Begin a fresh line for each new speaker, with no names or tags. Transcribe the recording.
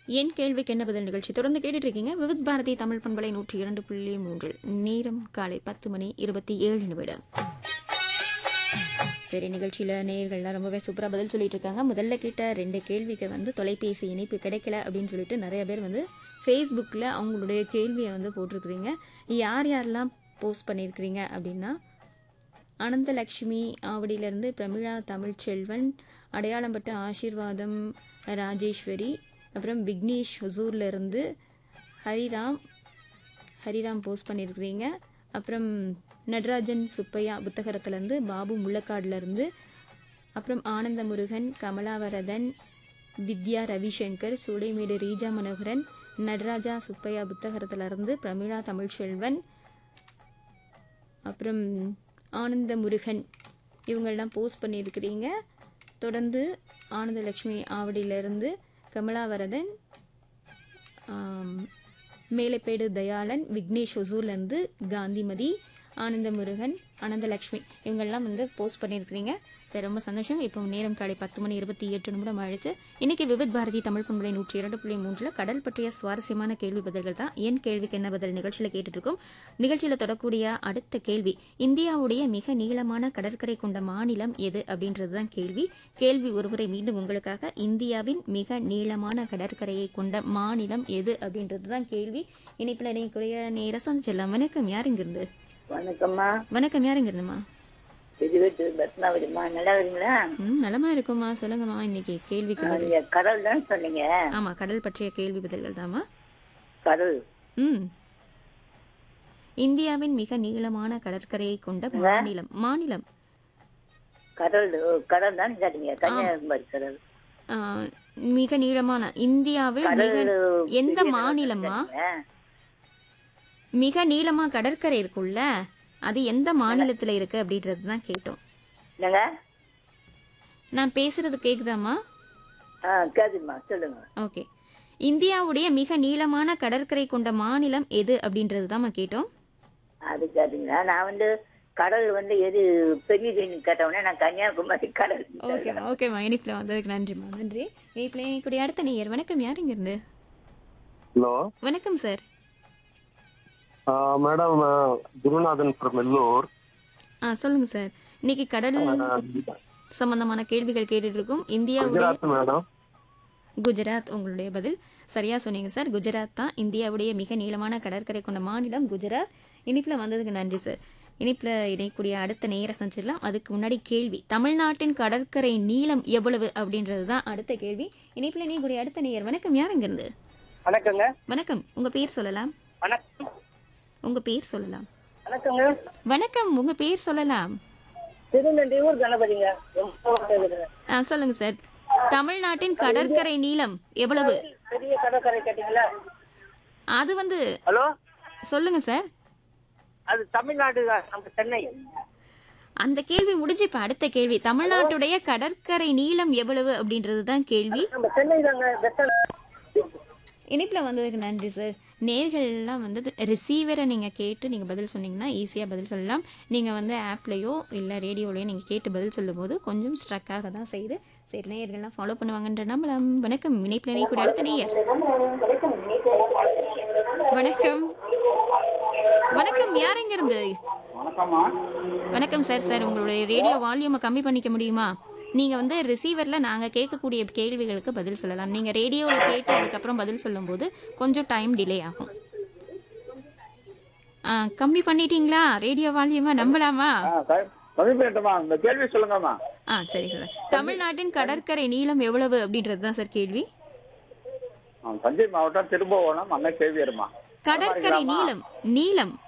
என் கேள்விக்கு என்ன பதில் நிகழ்ச்சி தொடர்ந்து கேட்டுட்டு இருக்கீங்க விவித் பாரதி தமிழ் பண்பலை நூற்றி இரண்டு புள்ளி மூன்றில் நேரம் காலை பத்து மணி இருபத்தி ஏழு நிமிடம் சரி நிகழ்ச்சியில் நேயர்கள்லாம் ரொம்பவே சூப்பராக பதில் சொல்லிட்டு இருக்காங்க முதல்ல கேட்ட ரெண்டு கேள்விக்கு வந்து தொலைபேசி இணைப்பு கிடைக்கல அப்படின்னு சொல்லிட்டு நிறைய பேர் வந்து ஃபேஸ்புக்கில் அவங்களுடைய கேள்வியை வந்து போட்டிருக்கிறீங்க யார் யாரெல்லாம் போஸ்ட் பண்ணியிருக்கிறீங்க அப்படின்னா அனந்தலக்ஷ்மி ஆவடியிலேருந்து பிரமிழா தமிழ்ச்செல்வன் அடையாளம்பட்ட ஆசீர்வாதம் ராஜேஸ்வரி அப்புறம் விக்னேஷ் ஹொசூர்ல இருந்து ஹரிராம் ஹரிராம் போஸ்ட் பண்ணியிருக்கிறீங்க அப்புறம் நடராஜன் சுப்பையா புத்தகரத்துலேருந்து பாபு முள்ளக்காடுலேருந்து அப்புறம் ஆனந்த முருகன் கமலாவரதன் வித்யா ரவிசங்கர் சூளைமேடு ரீஜா மனோகரன் நடராஜா சுப்பையா புத்தகரத்துலேருந்து பிரமிழா தமிழ்ச்செல்வன் அப்புறம் ஆனந்த முருகன் இவங்கெல்லாம் போஸ்ட் பண்ணியிருக்கிறீங்க தொடர்ந்து ஆனந்தலக்ஷ்மி ஆவடியிலிருந்து கமலாவரதன் ஆம், மேலைப்பேடு தயாளன் விக்னேஷ் ஒசூர்லேருந்து காந்திமதி ஆனந்த முருகன் ஆனந்தலக்ஷ்மி இவங்கெல்லாம் வந்து போஸ்ட் பண்ணியிருக்கிறீங்க சரி ரொம்ப சந்தோஷம் இப்போ நேரம் காலை பத்து மணி இருபத்தி எட்டு நிமிடம் ஆயிடுச்சு இன்னைக்கு விவித் பாரதி தமிழ் பண்புலை நூற்றி இரண்டு புள்ளி மூன்றில் கடல் பற்றிய சுவாரஸ்யமான கேள்வி பதில்கள் தான் என் கேள்விக்கு என்ன பதில் நிகழ்ச்சியில் கேட்டுட்டு இருக்கோம் நிகழ்ச்சியில் தொடரக்கூடிய அடுத்த கேள்வி இந்தியாவுடைய மிக நீளமான கடற்கரை கொண்ட மாநிலம் எது அப்படின்றது தான் கேள்வி கேள்வி ஒருமுறை மீண்டும் உங்களுக்காக இந்தியாவின் மிக நீளமான கடற்கரையை கொண்ட மாநிலம் எது அப்படின்றது தான் கேள்வி இணைப்பில் இணையக்கூடிய நேர சந்திச்சிடலாம் வணக்கம் யார் இங்கிருந்து
வணக்கம்மா
வணக்கம் யார் இங்கிருந்துமா
இது வீட்டு பத்மாவதிம்மா நல்லா இருக்கீங்களா
ம் நலமா இருக்குமா சொல்லுங்கம்மா இன்னைக்கு கேள்விக்கு பதில்
நீங்க கடல் தான் சொன்னீங்க
ஆமா கடல் பற்றிய கேள்வி பதில்கள் தாமா
கடல்
ம் இந்தியாவின் மிக நீளமான கடற்கரையை கொண்ட மாநிலம் மாநிலம்
கடல் ஓ, கடல் தான் கேட்டீங்க கன்னியாகுமரி கடல்
ஆ, மிக நீளமான இந்தியாவில் மிக
கடல்
எந்த
பெரிய
மாநிலமா
கேட்டீங்க.
மிக நீளமா கடற்கரை இருக்குல்ல அது எந்த மாநிலத்துல இருக்கு அப்படின்றது தான் கேட்டோம்
என்னங்க
நான் பேசுறது கேக்குதாமா
ஆ கேக்குதுமா சொல்லுங்க
ஓகே இந்தியாவுடைய மிக நீளமான கடற்கரை கொண்ட மாநிலம் எது அப்படின்றது தான் கேட்டோம்
அது கேட்டீங்களா நான் வந்து கடல் வந்து எது பெரியதுன்னு கேட்டவுடனே நான் கன்னியாகுமரி கடல்
ஓகேம்மா ஓகேம்மா இனிப்பில் வந்ததுக்கு நன்றிம்மா நன்றி இனிப்பில் இணைக்கூடிய அடுத்த நேயர் வணக்கம் யார் இங்கிருந்து
ஹலோ
வணக்கம் sir
madam Gurunathan from Ellur
ஆ சொல்லுங்க சார் இன்னைக்கு கடல் சம்பந்தமான கேள்விகள் கேட்டுட்டு இருக்கோம் இந்தியாவுடைய
குஜராத் மேடம்
குஜராத் உங்களுடைய பதில் சரியா சொன்னீங்க சார் குஜராத் தான் இந்தியாவுடைய மிக நீளமான கடற்கரை கொண்ட மாநிலம் குஜராத் இனிப்பில் வந்ததுக்கு நன்றி சார் இனிப்பில் இணையக்கூடிய அடுத்த நேர சந்திச்சிடலாம் அதுக்கு முன்னாடி கேள்வி தமிழ்நாட்டின் கடற்கரை நீளம் எவ்வளவு அப்படின்றது தான் அடுத்த கேள்வி இனிப்பில் இணையக்கூடிய அடுத்த நேயர் வணக்கம் யார் இங்கிருந்து
வணக்கங்க
வணக்கம் உங்க பேர் சொல்லலாம்
வணக்கம்
உங்க பேர் சொல்லலாம்
வணக்கங்க
வணக்கம் உங்க பேர் சொல்லலாம்
திருநெல்வேலூர் கணபதிங்க ரொம்ப கேக்குதுங்க.
ஆ, சொல்லுங்க சார் தமிழ்நாட்டின் கடற்கரை நீளம் எவ்வளவு
பெரிய கடற்கரை கேட்டீங்களா
அது வந்து
ஹலோ
சொல்லுங்க சார்
அது தமிழ்நாடு நம்ம சென்னை
அந்த கேள்வி முடிஞ்சு இப்ப அடுத்த கேள்வி தமிழ்நாட்டுடைய கடற்கரை நீளம் எவ்வளவு அப்படின்றது தான் கேள்வி
நம்ம சென்னை தாங்க
இனிப்புல வந்ததுக்கு நன்றி சார் நேர்கள்லாம் வந்து ரிசீவரை நீங்க கேட்டு நீங்க பதில் சொன்னீங்கன்னா ஈஸியா பதில் சொல்லலாம் நீங்க வந்து ஆப்லயோ இல்ல ரேடியோலயோ நீங்க கேட்டு பதில் சொல்லும்போது கொஞ்சம் ஸ்ட்ரக்காக தான் செய்யுது சரி நேயர்கள்லாம் ஃபாலோ பண்ணுவாங்கன்ற நம்பலாம் வணக்கம் இணைப்புல இணைக்கூடிய அடுத்த நேயர் வணக்கம் வணக்கம் யார் எங்க இருந்து வணக்கம் சார் சார் உங்களுடைய ரேடியோ வால்யூமை கம்மி பண்ணிக்க முடியுமா நீங்க வந்து ரிசீவர்ல நாங்க கேட்கக்கூடிய கேள்விகளுக்கு பதில் சொல்லலாம் நீங்க ரேடியோல கேட்டு அதுக்கப்புறம் பதில் சொல்லும்போது கொஞ்சம் டைம் டிலே ஆகும் ஆ, கம்மி பண்ணிட்டீங்களா ரேடியோ வால்யூமா நம்பலாமா
கம்மி பண்ணிட்டோமா இந்த கேள்வி சொல்லுங்கம்மா
ஆ சரி சார் தமிழ்நாட்டின் கடற்கரை நீளம் எவ்வளவு அப்படின்றது தான் சார் கேள்வி
ஆ, தஞ்சை மாவட்டம் திரும்புவனம் அன்னை சேவியர்மா
கடற்கரை நீளம் நீளம்